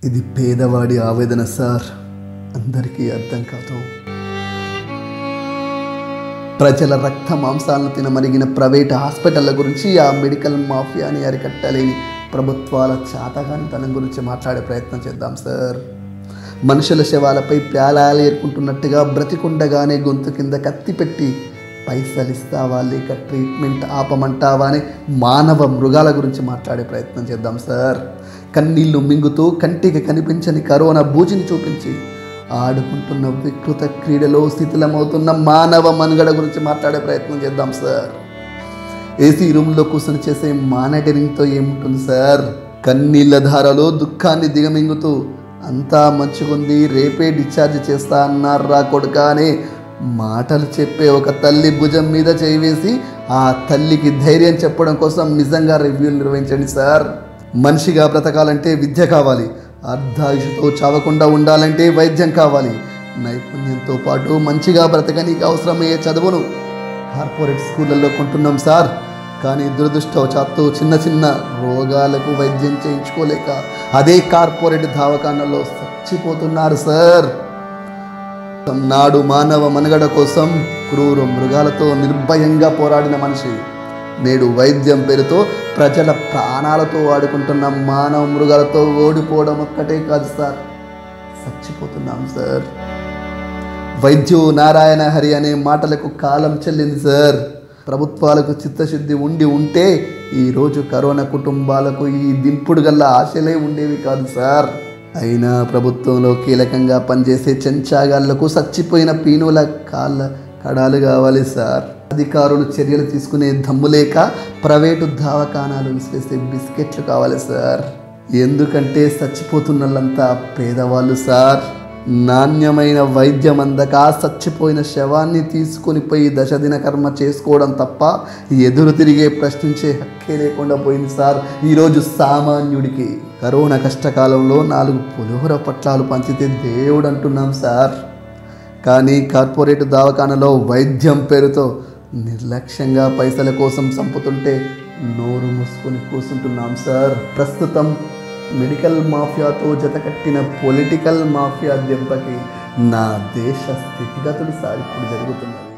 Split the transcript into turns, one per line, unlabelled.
ఇది పేదవాడి ఆవేదన సార్ అందరికీ అర్థం కాదు ప్రజల రక్త మాంసాలను తినమరిగిన ప్రైవేట్ హాస్పిటళ్ళ గురించి ఆ మెడికల్ మాఫియాని అరికట్టలేని ప్రభుత్వాల చాతగానితనం గురించి మాట్లాడే ప్రయత్నం చేద్దాం సార్ మనుషుల శవాలపై ప్యాలాలు ఏర్కుంటున్నట్టుగా బ్రతికుండగానే గొంతు కింద కత్తి పెట్టి పైసలు ఇస్తావా లేక ట్రీట్మెంట్ ఆపమంటావా అని మానవ మృగాల గురించి మాట్లాడే ప్రయత్నం చేద్దాం సార్ కన్నీళ్లు మింగుతూ కంటికి కనిపించని కరోనా బూజిని చూపించి ఆడుకుంటున్న వికృత క్రీడలో శిథిలమవుతున్న మానవ మనుగడ గురించి మాట్లాడే ప్రయత్నం చేద్దాం సార్ ఏసీ రూమ్లో కూర్చొని చేసే మానిటరింగ్తో ఏముంటుంది సార్ కన్నీళ్ళ ధారలో దుఃఖాన్ని దిగమింగుతూ అంతా మంచిగుంది రేపే డిశ్చార్జ్ చేస్తా అన్నారా కొడుక అని మాటలు చెప్పే ఒక తల్లి భుజం మీద చేయి వేసి ఆ తల్లికి ధైర్యం చెప్పడం కోసం నిజంగా రివ్యూలు నిర్వహించండి సార్ మనిషిగా బ్రతకాలంటే విద్య కావాలి అర్ధాయుషుతో చావకుండా ఉండాలంటే వైద్యం కావాలి నైపుణ్యంతో పాటు మంచిగా బ్రతకనీకి అవసరమయ్యే చదువును కార్పొరేట్ స్కూళ్ళల్లో కొంటున్నాం సార్ కానీ దురదృష్టవశాత్తు చిన్న చిన్న రోగాలకు వైద్యం చేయించుకోలేక అదే కార్పొరేట్ దవాఖానలో చచ్చిపోతున్నారు సార్ నాడు మానవ మనుగడ కోసం క్రూర మృగాలతో నిర్భయంగా పోరాడిన మనిషి నేడు వైద్యం పేరుతో ప్రజల ప్రాణాలతో ఆడుకుంటున్న మానవ మృగాలతో ఓడిపోవడం ఒక్కటే కాదు సార్ చచ్చిపోతున్నాం సార్ వైద్యు నారాయణ హరి అనే మాటలకు కాలం చెల్లింది సార్ ప్రభుత్వాలకు చిత్తశుద్ధి ఉండి ఉంటే ఈరోజు కరోనా కుటుంబాలకు ఈ దింపుడు గల్ల ఆశలే ఉండేవి కాదు సార్ అయినా ప్రభుత్వంలో కీలకంగా పనిచేసే చెంచాగాళ్లకు చచ్చిపోయిన పీనుల కాళ్ళ కడాలు కావాలి సార్ అధికారులు చర్యలు తీసుకునే దమ్ము లేక ప్రైవేటు దవాఖానాలు విసిరేసే బిస్కెట్లు కావాలి సార్ ఎందుకంటే చచ్చిపోతున్నోళ్ళంతా పేదవాళ్ళు సార్ నాణ్యమైన వైద్యం అందక చచ్చిపోయిన శవాన్ని తీసుకొని పోయి దశదిన కర్మ చేసుకోవడం తప్ప ఎదురు తిరిగే ప్రశ్నించే హక్కే లేకుండా పోయింది సార్ ఈరోజు సామాన్యుడికి కరోనా కష్టకాలంలో నాలుగు పులిహోర పట్లాలు పంచితే దేవుడు అంటున్నాం సార్ కానీ కార్పొరేట్ దవాఖానలో వైద్యం పేరుతో నిర్లక్ష్యంగా పైసల కోసం చంపుతుంటే నోరు మూసుకొని కూర్చుంటున్నాం సార్ ప్రస్తుతం మెడికల్ మాఫియాతో జతకట్టిన పొలిటికల్ మాఫియా దెబ్బకి నా దేశ స్థితిగతులు సార్ ఇప్పుడు జరుగుతున్నవి